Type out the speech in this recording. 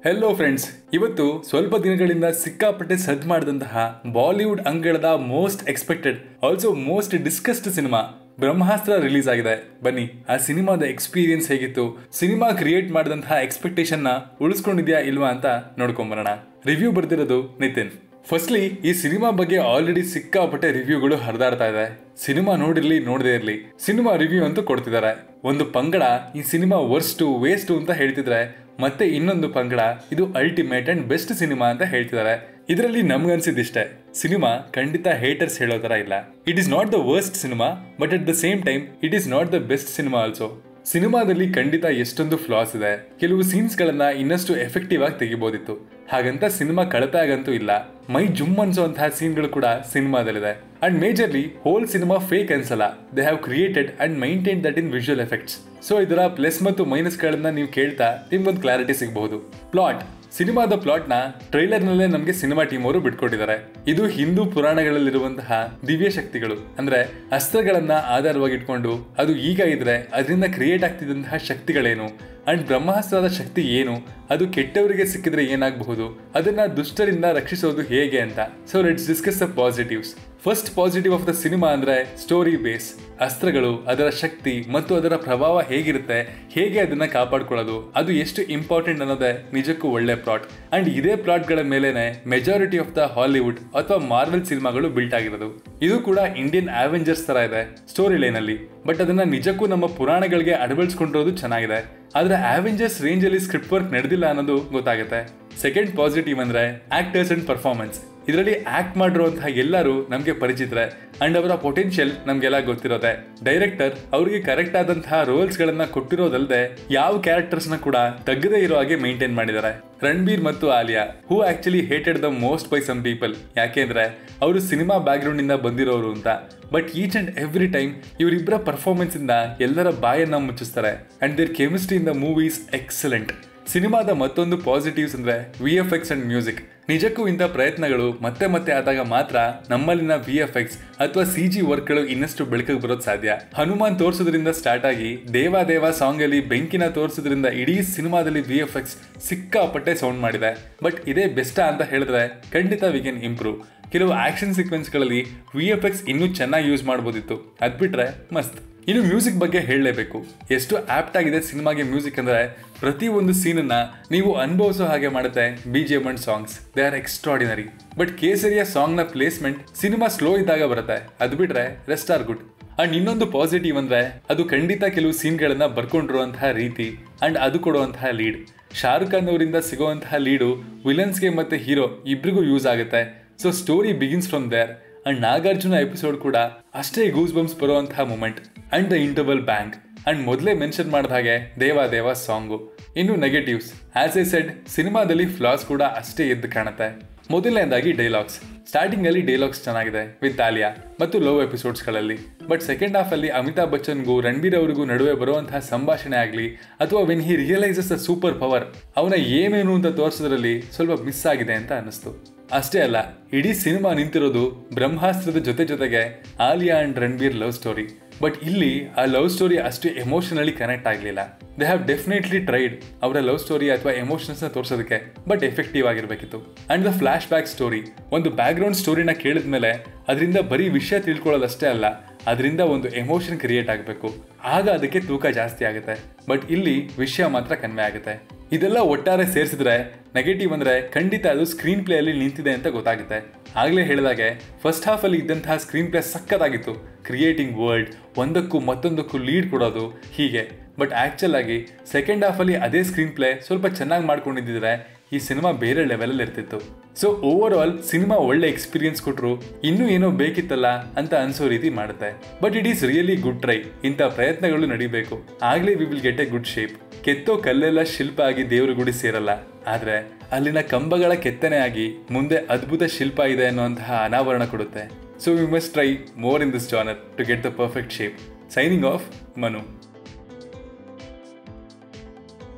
hello friends ಇವತ್ತು ಸ್ವಲ್ಪ ದಿನಗಳಿಂದ ಸಿಕ್ಕಾಪಟ್ಟೆ ಸದ್ ಮಾಡಿದಂತಹ ಬಾಲಿವುಡ್ ಅಂಗಳದ most expected also most discussed cinema Brahmastra release ಆಗಿದೆ ಬನ್ನಿ ಆ ಸಿನಿಮಾದ ಎಕ್ಸ್ಪೀರಿಯನ್ಸ್ ಹೇಗಿತ್ತು ಸಿನಿಮಾ ಕ್ರಿಯೇಟ್ ಮಾಡಿದಂತಹ ಎಕ್ಸ್ಪೆಕ್ಟೇಷನ್ ನ ಉಳಿಸ್ಕೊಂಡಿದ್ಯಾ ಇಲ್ವಾ ಅಂತ ನೋಡ್ಕೊಂಬರೋಣ ರಿವ್ಯೂ ಬರ್ದಿರೋದು ನಿತಿನ್ ಫಸ್ಟ್ಲಿ ಈ ಸಿನಿಮಾ ಬಗ್ಗೆ ಆಲ್ರೆಡಿ ಸಿಕ್ಕಾಪಟ್ಟೆ ರಿವ್ಯೂಗಳು ಹರಿದಾಡ್ತಾ ಇದೆ ಸಿನಿಮಾ ನೋಡಿರ್ಲಿ ನೋಡದೇ ಇರ್ಲಿ ಸಿನಿಮಾ ರಿವ್ಯೂ ಅಂತೂ ಕೊಡ್ತಿದ್ದಾರೆ ಒಂದು ಪಂಗಡ ಈ ಸಿನಿಮಾ ವರ್ಸ್ಟು ವೇಸ್ಟು ಅಂತ ಹೇಳ್ತಿದ್ರೆ ಮತ್ತೆ ಇನ್ನೊಂದು ಪಂಗಡ ಇದು ಅಲ್ಟಿಮೇಟ್ ಅಂಡ್ ಬೆಸ್ಟ್ ಸಿನಿಮಾ ಅಂತ ಹೇಳ್ತಿದ್ದಾರೆ ಇದರಲ್ಲಿ ನಮ್ಗನ್ಸಿದಿಷ್ಟೇ ಸಿನಿಮಾ ಖಂಡಿತ ಹೇಟರ್ಸ್ ಹೇಳೋ ತರ ಇಲ್ಲ it is not the worst cinema but at the same time it is not the best cinema also ಸಿನಿಮಾದಲ್ಲಿ ಖಂಡಿತ ಎಷ್ಟೊಂದು ಫ್ಲಾಸ್ ಇದೆ ಕೆಲವು ಸೀನ್ಸ್ ಗಳನ್ನ ಇನ್ನಷ್ಟು ಎಫೆಕ್ಟಿವ್ ಆಗಿ ತೆಗಿಬೋದಿತ್ತು ಹಾಗಂತ ಸಿನಿಮಾ ಕಳಪೆ ಆಗಂತೂ ಇಲ್ಲ ಮೈ ಜುಮ್ ಅನ್ಸುವಂತಹ ಸೀನ್ಗಳು ಕೂಡ ಸಿನಿಮಾದಲ್ಲಿದೆ and majorly whole cinema fake ಅನ್ಸಲ್ಲ they have created and maintain that in visual effects so ಇದರ ಪ್ಲಸ್ ಮತ್ತು ಮೈನಸ್ ಗಳನ್ನ ನೀವು ಕೇಳ್ತಾ ನಿಮ್ಗೊಂದು ಕ್ಲಾರಿಟಿ ಸಿಗಬಹುದು ಪ್ಲಾಟ್ ಸಿನಿಮಾದ ಪ್ಲಾಟ್ ನ ಟ್ರೈಲರ್ ನಲ್ಲೇ ನಮಗೆ ಸಿನಿಮಾ ಟೀಮ್ ಅವರು ಬಿಟ್ಕೊಟ್ಟಿದ್ದಾರೆ ಇದು ಹಿಂದೂ ಪುರಾಣಗಳಲ್ಲಿರುವಂತಹ ದಿವ್ಯ ಶಕ್ತಿಗಳು ಅಂದ್ರೆ ಅಸ್ತ್ರಗಳನ್ನ ಆಧಾರವಾಗಿ ಇಟ್ಕೊಂಡು ಅದು ಈಗ ಇದ್ರೆ ಅದರಿಂದ ಕ್ರಿಯೇಟ್ ಆಗ್ತಿದ್ದಂತಹ ಶಕ್ತಿಗಳೇನು ಅಂಡ್ ಬ್ರಹ್ಮಾಸ್ತ್ರದ ಶಕ್ತಿ ಏನು ಅದು ಕೆಟ್ಟವರಿಗೆ ಸಿಕ್ಕಿದ್ರೆ ಏನಾಗಬಹುದು ಅದನ್ನ ದುಷ್ಟರಿಂದ ರಕ್ಷಿಸೋದು ಹೇಗೆ ಅಂತ so let's discuss the positives first positive of the cinema ಅಂದ್ರೆ ಸ್ಟೋರಿ ಬೇಸ್ ಅಸ್ತ್ರಗಳು ಅದರ ಶಕ್ತಿ ಮತ್ತು ಅದರ ಪ್ರಭಾವ ಹೇಗಿರುತ್ತೆ ಹೇಗೆ ಅದನ್ನ ಕಾಪಾಡ್ಕೊಳ್ಳೋದು ಅದು ಎಷ್ಟು ಇಂಪಾರ್ಟೆಂಟ್ ಅನ್ನೋದೇ ನಿಜಕ್ಕೂ ಒಳ್ಳೆ ಪ್ಲಾಟ್ ಅಂಡ್ ಇದೇ ಪ್ಲಾಟ್ಗಳ ಮೇಲೆನೆ ಮೆಜಾರಿಟಿ ಆಫ್ ದ ಹಾಲಿವುಡ್ ಅಥವಾ ಮಾರ್ವೆಲ್ ಸಿನಿಮಾಗಳು ಬಿಲ್ಟ್ ಆಗಿರೋದು ಇದು ಕೂಡ ಇಂಡಿಯನ್ ಅವೆಂಜರ್ಸ್ ತರ ಇದೆ ಸ್ಟೋರಿ ಲೈನ್ ಅಲ್ಲಿ ಬಟ್ ಅದನ್ನ ನಿಜಕ್ಕೂ ನಮ್ಮ ಪುರಾಣಗಳಿಗೆ ಅಳವಡಿಸ್ಕೊಂಡಿರೋದು ಚೆನ್ನಾಗಿದೆ ಆದ್ರೆ ಅವೆಂಜರ್ಸ್ ರೇಂಜ್ ಅಲ್ಲಿ ಸ್ಕ್ರಿಪ್ಟ್ ವರ್ಕ್ ನಡೆದಿಲ್ಲ ಅನ್ನೋದು ಗೊತ್ತಾಗುತ್ತೆ ಸೆಕೆಂಡ್ ಪಾಸಿಟಿವ್ ಅಂದ್ರೆ ಆಕ್ಟರ್ಸ್ ಅಂಡ್ ಪರ್ಫಾರ್ಮೆನ್ಸ್ ಇದರಲ್ಲಿ ಆಕ್ಟ್ ಮಾಡಿರುವಂತಹ ಎಲ್ಲರೂ ನಮಗೆ ಪರಿಚಿತರೆ ಅಂಡ್ ಅವರ ಪೊಟೆನ್ಷಿಯಲ್ ನಮ್ಗೆಲ್ಲ ಗೊತ್ತಿರೋದೆ ಡೈರೆಕ್ಟರ್ ಅವರಿಗೆ ಕರೆಕ್ಟ್ ಆದಂತಹ ರೋಲ್ಸ್ ಗಳನ್ನ ಕೊಟ್ಟಿರೋದಲ್ಲದೆ ಯಾವ ಕ್ಯಾರೆಕ್ಟರ್ಸ್ ನ ಕೂಡ ತಗ್ಗದೇ ಇರೋ ಹಾಗೆ ಮೇಂಟೈನ್ ಮಾಡಿದ್ದಾರೆ ರಣಬೀರ್ ಮತ್ತು Alia who actually hated the most by some people ಯಾಕೆಂದ್ರೆ ಅವರು ಸಿನಿಮಾ ಬ್ಯಾಕ್ ಗ್ರೌಂಡ್ ಇಂದ ಬಂದಿರೋರು ಅಂತ but each and every time ಇವರಿಬ್ಬರ ಪರ್ಫಾರ್ಮೆನ್ಸ್ ಇಂದ ಎಲ್ಲರ ಬಾಯನ್ನ ಮುಚ್ಚಿಸ್ತಾರೆ and their chemistry in the movies excellent ಸಿನಿಮಾದ ಮತ್ತೊಂದು ಪಾಸಿಟಿವ್ಸ್ ಅಂದ್ರೆ V F X and music ನಿಜಕ್ಕೂ ಇಂಥ ಪ್ರಯತ್ನಗಳು ಮತ್ತೆ ಮತ್ತೆ ಆದಾಗ ಮಾತ್ರ ನಮ್ಮಲ್ಲಿನ ವಿ ಎಫ್ ಎಕ್ಸ್ ಅಥವಾ ಸಿ ಜಿ ವರ್ಕ್ಗಳು ಇನ್ನಷ್ಟು ಬೆಳಕಿಗೆ ಬರೋದು ಸಾಧ್ಯ ಹನುಮಾನ್ ತೋರಿಸೋದ್ರಿಂದ ಸ್ಟಾರ್ಟ್ ಆಗಿ ದೇವ ದೇವ ಸಾಂಗ್ ಅಲ್ಲಿ ಬೆಂಕಿನ ತೋರಿಸೋದ್ರಿಂದ ಇಡೀ ಸಿನಿಮಾದಲ್ಲಿ ವಿ ಎಫ್ ಎಕ್ಸ್ ಸಿಕ್ಕಾಪಟ್ಟೆ ಸೌಂಡ್ ಮಾಡಿದೆ ಬಟ್ ಇದೇ ಬೆಸ್ಟಾ ಅಂತ ಹೇಳಿದ್ರೆ ಖಂಡಿತ ವಿ ಕ್ಯಾನ್ ಇಂಪ್ರೂವ್ ಕೆಲವು ಆಕ್ಷನ್ ಸೀಕ್ವೆನ್ಸ್ಗಳಲ್ಲಿ ವಿ ಎಫ್ ಎಕ್ಸ್ ಇನ್ನೂ ಚೆನ್ನಾಗಿ ಯೂಸ್ ಮಾಡ್ಬೋದಿತ್ತು ಅದ್ಬಿಟ್ರೆ ಮಸ್ತ್ ಇನ್ನು ಮ್ಯೂಸಿಕ್ ಬಗ್ಗೆ ಹೇಳಲೇಬೇಕು ಎಷ್ಟು ಆಪ್ಟ್ ಆಗಿದೆ ಸಿನಿಮಾಗೆ ಮ್ಯೂಸಿಕ್ ಅಂದ್ರೆ ಪ್ರತಿ ಒಂದು ಸೀನನ್ನ ನೀವು ಅನುಭವಿಸೋ ಹಾಗೆ ಮಾಡುತ್ತೆ B G M and songs they are extraordinary but Kesariya song ನ ಪ್ಲೇಸ್ಮೆಂಟ್ ಸಿನಿಮಾ ಸ್ಲೋ ಇದ್ದಾಗ ಬರುತ್ತೆ ಅದು ಬಿಟ್ರೆ ರೆಸ್ಟ್ ಆರ್ ಗುಡ್ ಅಂಡ್ ಇನ್ನೊಂದು ಪಾಸಿಟಿವ್ ಅಂದ್ರೆ ಅದು ಖಂಡಿತ ಕೆಲವು ಸೀನ್ಗಳನ್ನ ಬರ್ಕೊಂಡಿರುವಂತಹ ರೀತಿ ಅಂಡ್ ಅದು ಕೊಡುವಂತಹ ಲೀಡ್ ಶಾರುಖ್ ಖಾನ್ ಅವರಿಂದ ಸಿಗುವಂತಹ ಲೀಡು ವಿಲನ್ಸ್ಗೆ ಮತ್ತೆ ಹೀರೋ ಇಬ್ರಿಗೂ ಯೂಸ್ ಆಗುತ್ತೆ so story begins from there and Nagarjuna episode ಕೂಡ ಅಷ್ಟೇ ಗೂಸ್ ಬಂಪ್ಸ್ ಬರುವಂತಹ moment and the interval bang and ಮೊದಲೇ ಮೆನ್ಷನ್ ಮಾಡಿದ ಹಾಗೆ ದೇವ ದೇವ ಸಾಂಗು ಇನ್ನು ನೆಗೆಟಿವ್ಸ್ ಆಸ್ ಎ ಸೆಡ್ ಸಿನಿಮಾದಲ್ಲಿ ಫ್ಲಾಸ್ ಕೂಡ ಅಷ್ಟೇ ಎದ್ದು ಕಾಣುತ್ತೆ ಮೊದಲನೇದಾಗಿ ಡೈಲಾಗ್ಸ್ ಸ್ಟಾರ್ಟಿಂಗ್ ಅಲ್ಲಿ ಡೈಲಾಗ್ಸ್ ಚೆನ್ನಾಗಿದೆ ವಿತ್ ಆಲಿಯಾ ಮತ್ತು ಲವ್ ಎಪಿಸೋಡ್ಸ್ಗಳಲ್ಲಿ ಬಟ್ ಸೆಕೆಂಡ್ ಹಾಫ್ ಅಲ್ಲಿ ಅಮಿತಾಬ್ ಬಚ್ಚನ್ಗೂ ರಣಬೀರ್ ಅವರಿಗೂ ನಡುವೆ ಬರುವಂತಹ ಸಂಭಾಷಣೆ ಆಗಲಿ ಅಥವಾ when he realises the super power ಅವನ ಏನೇನು ಅಂತ ತೋರಿಸೋದ್ರಲ್ಲಿ ಸ್ವಲ್ಪ ಮಿಸ್ ಆಗಿದೆ ಅಂತ ಅನಿಸ್ತು ಅಷ್ಟೇ ಅಲ್ಲ ಇಡೀ ಸಿನಿಮಾ ನಿಂತಿರೋದು ಬ್ರಹ್ಮಾಸ್ತ್ರದ ಜೊತೆ ಜೊತೆಗೆ Alia and Ranbir love story but ಇಲ್ಲಿ ಆ ಲವ್ ಸ್ಟೋರಿ ಅಷ್ಟು ಎಮೋಷನಲಿ ಕನೆಕ್ಟ್ ಆಗಲಿಲ್ಲ ದೇ ಹ್ಯಾವ್ ಡೆಫಿನೆಟ್ಲಿ ಟ್ರೈಡ್ ಅವರ ಲವ್ ಸ್ಟೋರಿ ಅಥವಾ ಎಮೋಷನ್ಸ್ ನ ತೋರಿಸೋದಕ್ಕೆ ಬಟ್ ಎಫೆಕ್ಟಿವ್ ಆಗಿರಬೇಕಿತ್ತು and the flashback story ಒಂದು ಬ್ಯಾಕ್ ಗ್ರೌಂಡ್ ಸ್ಟೋರಿನ ಕೇಳಿದ್ಮೇಲೆ ಅದರಿಂದ ಬರೀ ವಿಷಯ ತಿಳ್ಕೊಳ್ಳೋದಷ್ಟೇ ಅಲ್ಲ ಅದರಿಂದ ಒಂದು ಎಮೋಷನ್ ಕ್ರಿಯೇಟ್ ಆಗಬೇಕು ಆಗ ಅದಕ್ಕೆ ತೂಕ ಜಾಸ್ತಿ ಆಗುತ್ತೆ ಬಟ್ ಇಲ್ಲಿ ವಿಷಯ ಮಾತ್ರ ಕಡಿಮೆ ಆಗುತ್ತೆ ಇದೆಲ್ಲ ಒಟ್ಟಾರೆ ಸೇರಿಸಿದ್ರೆ ನೆಗೆಟಿವ್ ಅಂದ್ರೆ ಖಂಡಿತ ಅದು ಸ್ಕ್ರೀನ್ ಪ್ಲೇ ಅಲ್ಲಿ ನಿಂತಿದೆ ಅಂತ ಗೊತ್ತಾಗುತ್ತೆ ಆಗ್ಲೇ ಹೇಳಿದಾಗೆ ಫಸ್ಟ್ ಹಾಫ್ ಅಲ್ಲಿ ಇದ್ದಂತಹ ಸ್ಕ್ರೀನ್ ಪ್ಲೇ ಸಕ್ಕತ್ತಾಗಿತ್ತು ಕ್ರಿಯೇಟಿಂಗ್ ವರ್ಲ್ಡ್ ಒಂದಕ್ಕೂ ಮತ್ತೊಂದಕ್ಕೂ ಲೀಡ್ ಕೊಡೋದು ಹೀಗೆ ಬಟ್ ಆಕ್ಚುಲ್ ಆಗಿ ಸೆಕೆಂಡ್ ಹಾಫ್ ಅಲ್ಲಿ ಅದೇ ಸ್ಕ್ರೀನ್ ಪ್ಲೇ ಸ್ವಲ್ಪ ಚೆನ್ನಾಗಿ ಮಾಡ್ಕೊಂಡಿದ್ದಿದ್ರೆ ಈ ಸಿನಿಮಾ ಬೇರೆ ಲೆವೆಲಲ್ಲಿ ಇರ್ತಿತ್ತು ಸೊ ಓವರ್ ಆಲ್ ಸಿನಿಮಾ ಒಳ್ಳೆ ಎಕ್ಸ್ಪೀರಿಯನ್ಸ್ ಕೊಟ್ಟರು ಇನ್ನೂ ಏನೋ ಬೇಕಿತ್ತಲ್ಲ ಅಂತ ಅನ್ಸೋ ರೀತಿ ಮಾಡುತ್ತೆ but it is really good try ಇಂಥ ಪ್ರಯತ್ನಗಳು ನಡಿಬೇಕು ಆಗ್ಲೇ we will get a good shape ಕೆತ್ತೋ ಕಲ್ಲೆಲ್ಲ ಶಿಲ್ಪ ಆಗಿ ದೇವ್ರ ಗುಡಿ ಸೇರಲ್ಲ ಆದ್ರೆ ಅಲ್ಲಿನ ಕಂಬಗಳ ಕೆತ್ತನೆ ಆಗಿ ಮುಂದೆ ಅದ್ಭುತ ಶಿಲ್ಪ ಇದೆ ಅನ್ನುವಂತಹ ಅನಾವರಣ ಕೊಡುತ್ತೆ so we must try more in this genre to get the perfect shape signing off Manu